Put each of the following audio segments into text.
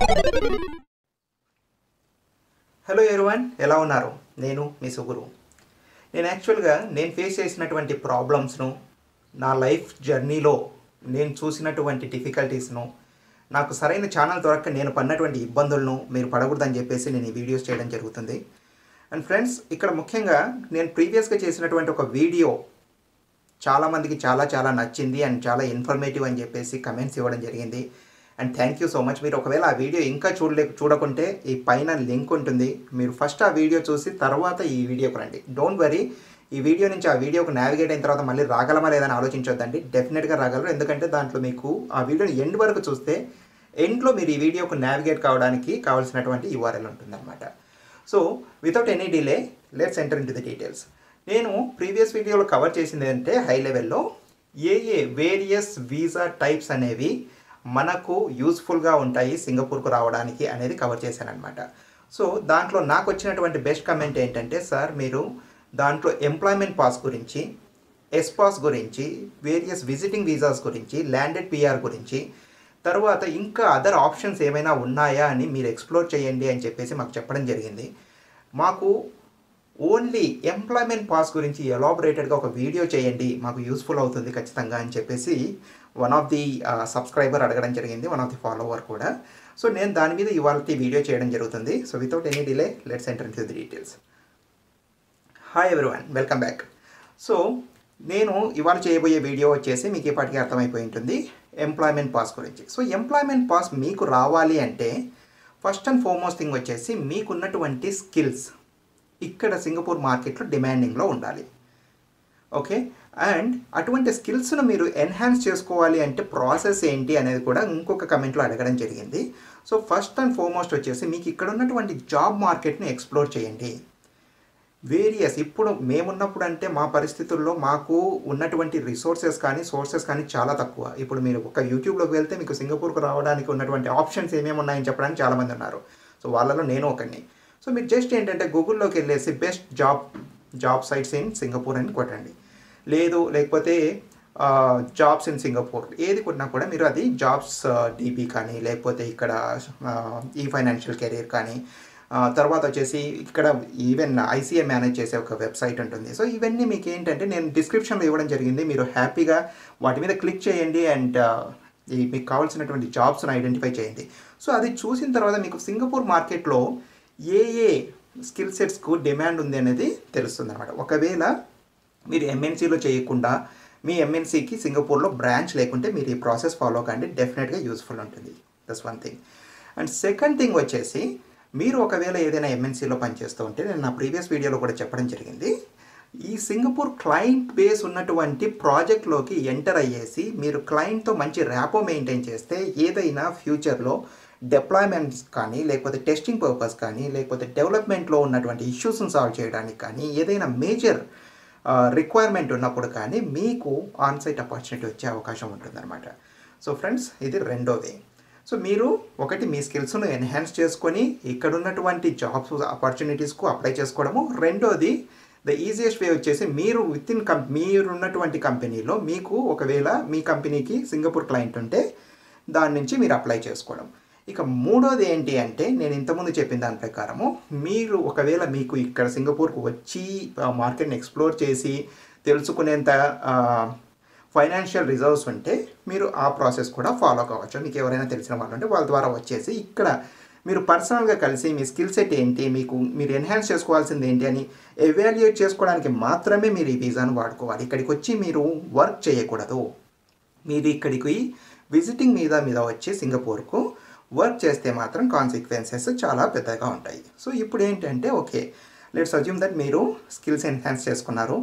Hello everyone ఎలా ఉన్నారు నేను మీ సుగురు నేను యాక్చువల్గా నేను ఫేస్ చేసినటువంటి ప్రాబ్లమ్స్ను నా లైఫ్ జర్నీలో నేను చూసినటువంటి డిఫికల్టీస్ను నాకు సరైన ఛానల్ దొరక్క నేను పడినటువంటి ఇబ్బందులను మీరు పడకూడదని చెప్పేసి నేను ఈ వీడియోస్ చేయడం జరుగుతుంది అండ్ ఫ్రెండ్స్ ఇక్కడ ముఖ్యంగా నేను ప్రీవియస్గా చేసినటువంటి ఒక వీడియో చాలామందికి చాలా చాలా నచ్చింది అండ్ చాలా ఇన్ఫర్మేటివ్ అని చెప్పేసి కమెంట్స్ ఇవ్వడం జరిగింది and thank you so much మీరు ఒకవేళ ఆ వీడియో ఇంకా చూడలే చూడకుంటే ఈ పైన లింక్ ఉంటుంది మీరు ఫస్ట్ ఆ వీడియో చూసి తర్వాత ఈ వీడియోకి రండి డోంట్ వరీ ఈ వీడియో నుంచి ఆ వీడియోకి నావిగేట్ అయిన తర్వాత మళ్ళీ రాగలమా లేదని ఆలోచించొద్దండి డెఫినెట్గా రాగలరు ఎందుకంటే దాంట్లో మీకు ఆ వీడియోని ఎండ్ వరకు చూస్తే ఎండ్లో మీరు ఈ వీడియోకు నావిగేట్ కావడానికి కావాల్సినటువంటి యూఆర్ఎల్ ఉంటుందన్నమాట so without any delay let's enter into the details నేను ప్రీవియస్ వీడియోలో కవర్ చేసింది ఏంటంటే హై లెవెల్లో a a various visa types అనేవి మనకు యూస్ఫుల్గా ఉంటాయి సింగపూర్కు రావడానికి అనేది కవర్ చేశాను అనమాట సో దాంట్లో నాకు వచ్చినటువంటి బెస్ట్ కమెంట్ ఏంటంటే సార్ మీరు దాంట్లో ఎంప్లాయ్మెంట్ పాస్ గురించి ఎస్ పాస్ గురించి వేరియస్ విజిటింగ్ వీసాస్ గురించి ల్యాండెడ్ పిఆర్ గురించి తర్వాత ఇంకా అదర్ ఆప్షన్స్ ఏమైనా ఉన్నాయా అని మీరు ఎక్స్ప్లోర్ చేయండి అని చెప్పేసి మాకు చెప్పడం జరిగింది మాకు ఓన్లీ ఎంప్లాయ్మెంట్ పాస్ గురించి ఎలాబరేటెడ్గా ఒక వీడియో చేయండి మాకు యూస్ఫుల్ అవుతుంది ఖచ్చితంగా అని చెప్పేసి వన్ ఆఫ్ ది సబ్స్క్రైబర్ అడగడం జరిగింది వన్ ఆఫ్ ది ఫాలోవర్ కూడా సో నేను దాని మీద ఇవాళ వీడియో చేయడం జరుగుతుంది so without any delay let's enter to the details hi everyone welcome back so నేను ఇవాళ చేయబోయే వీడియో వచ్చేసి మీకు ఇప్పటికీ అర్థమైపోయి ఉంటుంది ఎంప్లాయ్మెంట్ పాస్ గురించి సో ఎంప్లాయ్మెంట్ పాస్ మీకు రావాలి అంటే ఫస్ట్ అండ్ ఫార్మోస్ట్ థింగ్ వచ్చేసి మీకున్నటువంటి స్కిల్స్ ఇక్కడ సింగపూర్ మార్కెట్లో డిమాండింగ్లో ఉండాలి ఓకే అండ్ అటువంటి స్కిల్స్ను మీరు ఎన్హాన్స్ చేసుకోవాలి అంటే ప్రాసెస్ ఏంటి అనేది కూడా ఇంకొక కమెంట్లో అడగడం జరిగింది సో ఫస్ట్ అండ్ ఫార్మోస్ట్ వచ్చేసి మీకు ఇక్కడ ఉన్నటువంటి జాబ్ మార్కెట్ని ఎక్స్ప్లోర్ చేయండి వేరియస్ ఇప్పుడు మేమున్నప్పుడు అంటే మా పరిస్థితుల్లో మాకు ఉన్నటువంటి రిసోర్సెస్ కానీ సోర్సెస్ కానీ చాలా తక్కువ ఇప్పుడు మీరు ఒక యూట్యూబ్లోకి వెళ్తే మీకు సింగపూర్కు రావడానికి ఉన్నటువంటి ఆప్షన్స్ ఏమేమి ఉన్నాయని చెప్పడానికి చాలామంది ఉన్నారు సో వాళ్ళలో నేను ఒకరిని సో మీరు జస్ట్ ఏంటంటే గూగుల్లోకి వెళ్ళేసి best job job sites in Singapore అని కొట్టండి లేదు లేకపోతే జాబ్స్ ఇన్ సింగపూర్ ఏది కొట్టినా కూడా మీరు అది జాబ్స్ డీపీ కానీ లేకపోతే ఇక్కడ ఈ ఫైనాన్షియల్ కెరీర్ కానీ తర్వాత వచ్చేసి ఇక్కడ ఈవెన్ ఐసీఏ మేనేజ్ చేసే ఒక వెబ్సైట్ ఉంటుంది సో ఇవన్నీ మీకు ఏంటంటే నేను డిస్క్రిప్షన్లో ఇవ్వడం జరిగింది మీరు హ్యాపీగా వాటి మీద క్లిక్ చేయండి అండ్ ఈ మీకు కావాల్సినటువంటి జాబ్స్ని ఐడెంటిఫై చేయండి సో అది చూసిన తర్వాత మీకు సింగపూర్ మార్కెట్లో ఏ ఏ స్కిల్ సెట్స్కు డిమాండ్ ఉంది అనేది తెలుస్తుంది అనమాట ఒకవేళ మీరు ఎంఎన్సీలో చేయకుండా మీ ఎంఎన్సీకి సింగపూర్లో బ్రాంచ్ లేకుంటే మీరు ఈ ప్రాసెస్ ఫాలో కండి డెఫినెట్గా యూస్ఫుల్ ఉంటుంది that's one thing and second thing వచ్చేసి మీరు ఒకవేళ ఏదైనా ఎంఎన్సీలో పనిచేస్తూ ఉంటే నేను నా ప్రీవియస్ వీడియోలో కూడా చెప్పడం జరిగింది ఈ సింగపూర్ క్లయింట్ బేస్ ఉన్నటువంటి ప్రాజెక్ట్లోకి ఎంటర్ అయ్యేసి మీరు క్లయింట్తో మంచి ర్యాపో మెయింటైన్ చేస్తే ఏదైనా ఫ్యూచర్లో డిప్లాయ్మెంట్స్ కానీ లేకపోతే టెస్టింగ్ పర్పస్ కానీ లేకపోతే డెవలప్మెంట్లో ఉన్నటువంటి ఇష్యూస్ని సాల్వ్ చేయడానికి కానీ ఏదైనా మేజర్ రిక్వైర్మెంట్ ఉన్నప్పుడు కానీ మీకు ఆన్సైట్ ఆపర్చునిటీ వచ్చే అవకాశం ఉంటుందన్నమాట సో ఫ్రెండ్స్ ఇది రెండో వే సో మీరు ఒకటి మీ స్కిల్స్ను ఎన్హాన్స్ చేసుకొని ఇక్కడ ఉన్నటువంటి జాబ్స్ ఆపర్చునిటీస్కు అప్లై చేసుకోవడము రెండోది ద ఈజియెస్ట్ వే వచ్చేసి మీరు విత్ ఇన్ కం మీరు ఉన్నటువంటి కంపెనీలో మీకు ఒకవేళ మీ కంపెనీకి సింగపూర్ క్లయింట్ ఉంటే దాని నుంచి మీరు అప్లై చేసుకోవడం ఇక మూడోది ఏంటి అంటే నేను ఇంతకుముందు చెప్పిన దాని ప్రకారము మీరు ఒకవేళ మీకు ఇక్కడ సింగపూర్కు వచ్చి మార్కెట్ని ఎక్స్ప్లోర్ చేసి తెలుసుకునేంత ఫైనాన్షియల్ రిజర్వ్స్ ఉంటే మీరు ఆ ప్రాసెస్ కూడా ఫాలో కావచ్చు మీకు ఎవరైనా తెలిసిన వాళ్ళు ఉంటే వాళ్ళ ద్వారా వచ్చేసి ఇక్కడ మీరు పర్సనల్గా కలిసి మీ స్కిల్ సెట్ ఏంటి మీకు మీరు ఎన్హాన్స్ చేసుకోవాల్సింది ఏంటి అని ఎవాల్యుయేట్ చేసుకోవడానికి మాత్రమే మీరు ఈ వీసాను వాడుకోవాలి ఇక్కడికి వచ్చి మీరు వర్క్ చేయకూడదు మీరు ఇక్కడికి విజిటింగ్ మీద మీద వచ్చి సింగపూర్కు వర్క్ చేస్తే మాత్రం కాన్సిక్వెన్సెస్ చాలా పెద్దగా ఉంటాయి సో ఇప్పుడు ఏంటంటే ఓకే లెట్స్ అజ్యూమ్ దట్ మీరు స్కిల్స్ ఎన్హాన్స్ చేసుకున్నారు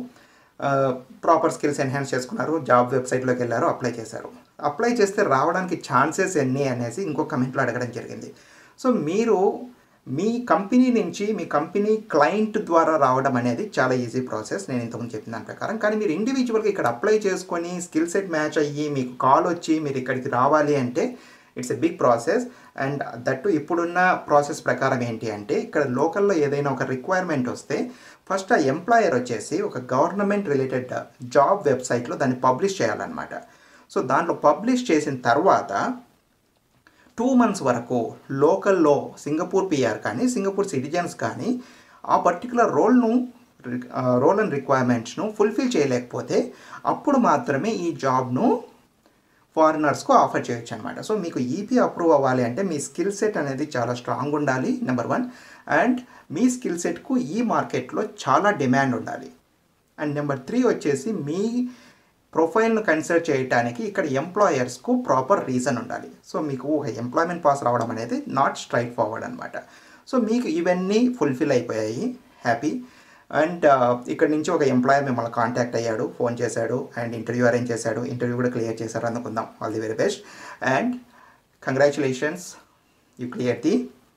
ప్రాపర్ స్కిల్స్ ఎన్హాన్స్ చేసుకున్నారు జాబ్ వెబ్సైట్లోకి వెళ్ళారు అప్లై చేశారు అప్లై చేస్తే రావడానికి ఛాన్సెస్ ఎన్ని అనేసి ఇంకో కమెంట్లో అడగడం జరిగింది సో మీరు మీ కంపెనీ నుంచి మీ కంపెనీ క్లయింట్ ద్వారా రావడం అనేది చాలా ఈజీ ప్రాసెస్ నేను ఇంతకుముందు చెప్పిన దాని ప్రకారం కానీ మీరు ఇండివిజువల్గా ఇక్కడ అప్లై చేసుకొని స్కిల్ సెట్ మ్యాచ్ అయ్యి మీకు కాల్ వచ్చి మీరు ఇక్కడికి రావాలి అంటే it's a big process and that ఇప్పుడున్న ప్రాసెస్ ప్రకారం ఏంటి అంటే ఇక్కడ లోకల్లో ఏదైనా ఒక రిక్వైర్మెంట్ వస్తే ఫస్ట్ ఆ ఎంప్లాయర్ వచ్చేసి ఒక గవర్నమెంట్ రిలేటెడ్ జాబ్ వెబ్సైట్లో దాన్ని పబ్లిష్ చేయాలన్నమాట సో దాంట్లో పబ్లిష్ చేసిన తర్వాత టూ మంత్స్ వరకు లోకల్లో సింగపూర్ పిఆర్ కానీ సింగపూర్ సిటిజన్స్ కానీ ఆ పర్టికులర్ రోల్ను రోల్ అండ్ రిక్వైర్మెంట్స్ను ఫుల్ఫిల్ చేయలేకపోతే అప్పుడు మాత్రమే ఈ జాబ్ను ఫారినర్స్కు ఆఫర్ చేయొచ్చు అనమాట సో మీకు ఈపీ అప్రూవ్ అవ్వాలి అంటే మీ స్కిల్ సెట్ అనేది చాలా స్ట్రాంగ్ ఉండాలి నెంబర్ వన్ అండ్ మీ స్కిల్ సెట్కు ఈ మార్కెట్లో చాలా డిమాండ్ ఉండాలి అండ్ నెంబర్ త్రీ వచ్చేసి మీ ప్రొఫైల్ను కన్సిడర్ చేయడానికి ఇక్కడ ఎంప్లాయర్స్కు ప్రాపర్ రీజన్ ఉండాలి సో మీకు ఒక ఎంప్లాయ్మెంట్ పాస్ రావడం అనేది నాట్ స్ట్రైట్ ఫార్వర్డ్ అనమాట సో మీకు ఇవన్నీ ఫుల్ఫిల్ అయిపోయాయి హ్యాపీ అండ్ ఇక్కడ నుంచి ఒక ఎంప్లాయర్ మిమ్మల్ని కాంటాక్ట్ అయ్యాడు ఫోన్ చేశాడు అండ్ ఇంటర్వ్యూ అరేంజ్ చేశాడు ఇంటర్వ్యూ కూడా క్లియర్ చేశారు అనుకుందాం all the very best and congratulations you clear the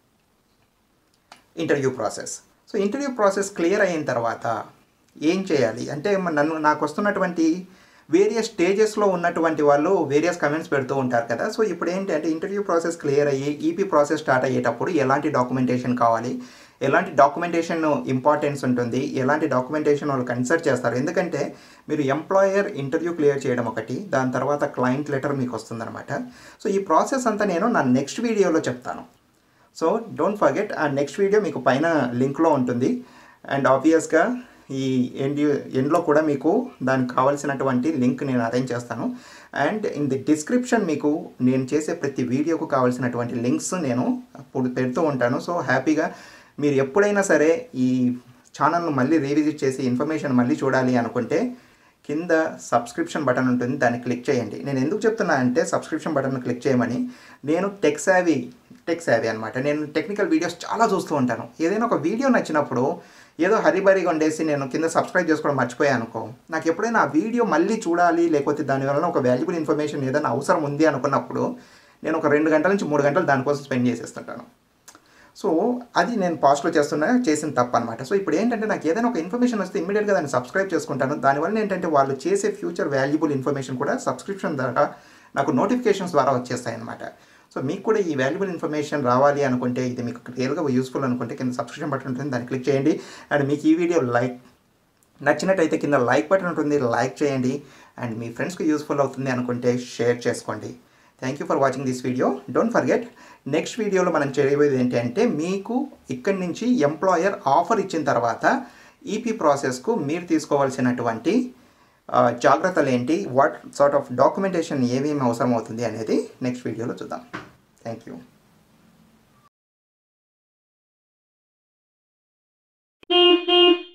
interview process so interview process clear అయిన తర్వాత ఏం చేయాలి అంటే మ- నన్ను నాకు వస్తున్నటువంటి వేరియస్ స్టేజెస్లో ఉన్నటువంటి వాళ్ళు వేరియస్ కమెంట్స్ పెడుతూ ఉంటారు కదా సో ఇప్పుడు ఏంటంటే ఇంటర్వ్యూ ప్రాసెస్ క్లియర్ అయ్యి ఈపీ ప్రాసెస్ స్టార్ట్ అయ్యేటప్పుడు ఎలాంటి డాక్యుమెంటేషన్ కావాలి ఎలాంటి డాక్యుమెంటేషన్ ఇంపార్టెన్స్ ఉంటుంది ఎలాంటి డాక్యుమెంటేషన్ వాళ్ళు కన్సిడర్ చేస్తారు ఎందుకంటే మీరు ఎంప్లాయర్ ఇంటర్వ్యూ క్లియర్ చేయడం ఒకటి దాని తర్వాత క్లయింట్ లెటర్ మీకు వస్తుందన్నమాట సో ఈ ప్రాసెస్ అంతా నేను నా నెక్స్ట్ వీడియోలో చెప్తాను సో డోంట్ ఫర్గెట్ ఆ నెక్స్ట్ వీడియో మీకు పైన లింక్లో ఉంటుంది అండ్ ఆబ్వియస్గా ఈ ఎండ్ ఎండ్లో కూడా మీకు దానికి కావాల్సినటువంటి లింక్ నేను అరేంజ్ చేస్తాను అండ్ ఇన్ ది డిస్క్రిప్షన్ మీకు నేను చేసే ప్రతి వీడియోకు కావాల్సినటువంటి లింక్స్ నేను ఇప్పుడు పెడుతూ ఉంటాను సో హ్యాపీగా మీరు ఎప్పుడైనా సరే ఈ ఛానల్ను మళ్ళీ రీవిజిట్ చేసి ఇన్ఫర్మేషన్ మళ్ళీ చూడాలి అనుకుంటే కింద సబ్స్క్రిప్షన్ బటన్ ఉంటుంది దాన్ని క్లిక్ చేయండి నేను ఎందుకు చెప్తున్నా అంటే సబ్స్క్రిప్షన్ బటన్ క్లిక్ చేయమని నేను టెక్ సావీ టెక్ సావీ అనమాట నేను టెక్నికల్ వీడియోస్ చాలా చూస్తూ ఉంటాను ఏదైనా ఒక వీడియో నచ్చినప్పుడు ఏదో హరిబరిగా ఉండేసి నేను కింద సబ్స్క్రైబ్ చేసుకోవడం మర్చిపోయాను అనుకో నాకు ఎప్పుడైనా ఆ వీడియో మళ్ళీ చూడాలి లేకపోతే దానివల్ల ఒక వాల్యుబుల్ ఇన్ఫర్మేషన్ ఏదైనా అవసరం ఉంది అనుకున్నప్పుడు నేను ఒక రెండు గంటల నుంచి మూడు గంటలు దానికోసం స్పెండ్ చేసేస్తుంటాను సో అది నేను పాస్ట్లో చేస్తున్నా చేసిన తప్పు అనమాట సో ఇప్పుడు ఏంటంటే నాకు ఏదైనా ఒక ఇన్ఫర్మేషన్ వస్తే ఇమ్మీడియట్గా దాన్ని సబ్స్క్రైబ్ చేసుకుంటాను దానివల్ల ఏంటంటే వాళ్ళు చేసే ఫ్యూచర్ వాల్యుబుల్ ఇన్ఫర్మేషన్ కూడా సబ్స్క్రిప్షన్ ద్వారా నాకు నోటిఫికేషన్స్ ద్వారా వచ్చేస్తాయి అనమాట సో మీకు కూడా ఈ వాల్యుబుల్ ఇన్ఫర్మేషన్ రావాలి అనుకుంటే ఇది మీకు క్లియర్గా యూస్ఫుల్ అనుకుంటే కింద సబ్స్క్రిప్షన్ బటన్ ఉంటుంది దాన్ని క్లిక్ చేయండి అండ్ మీకు ఈ వీడియో లైక్ నచ్చినట్టయితే కింద లైక్ బటన్ ఉంటుంది లైక్ చేయండి అండ్ మీ ఫ్రెండ్స్కి యూస్ఫుల్ అవుతుంది అనుకుంటే షేర్ చేసుకోండి thank you for watching this video don't forget next వీడియోలో మనం చేయబోయేది ఏంటంటే మీకు ఇక్కడి నుంచి ఎంప్లాయర్ ఆఫర్ ఇచ్చిన తర్వాత ఈపీ ప్రాసెస్కు మీరు తీసుకోవాల్సినటువంటి ఆ, జాగ్రత్తలు ఏంటి వాట్ సార్ట్ ఆఫ్ డాక్యుమెంటేషన్ ఏమేమి అవసరం అవుతుంది అనేది నెక్స్ట్ వీడియోలో చూద్దాం థ్యాంక్ యూ Beep beep.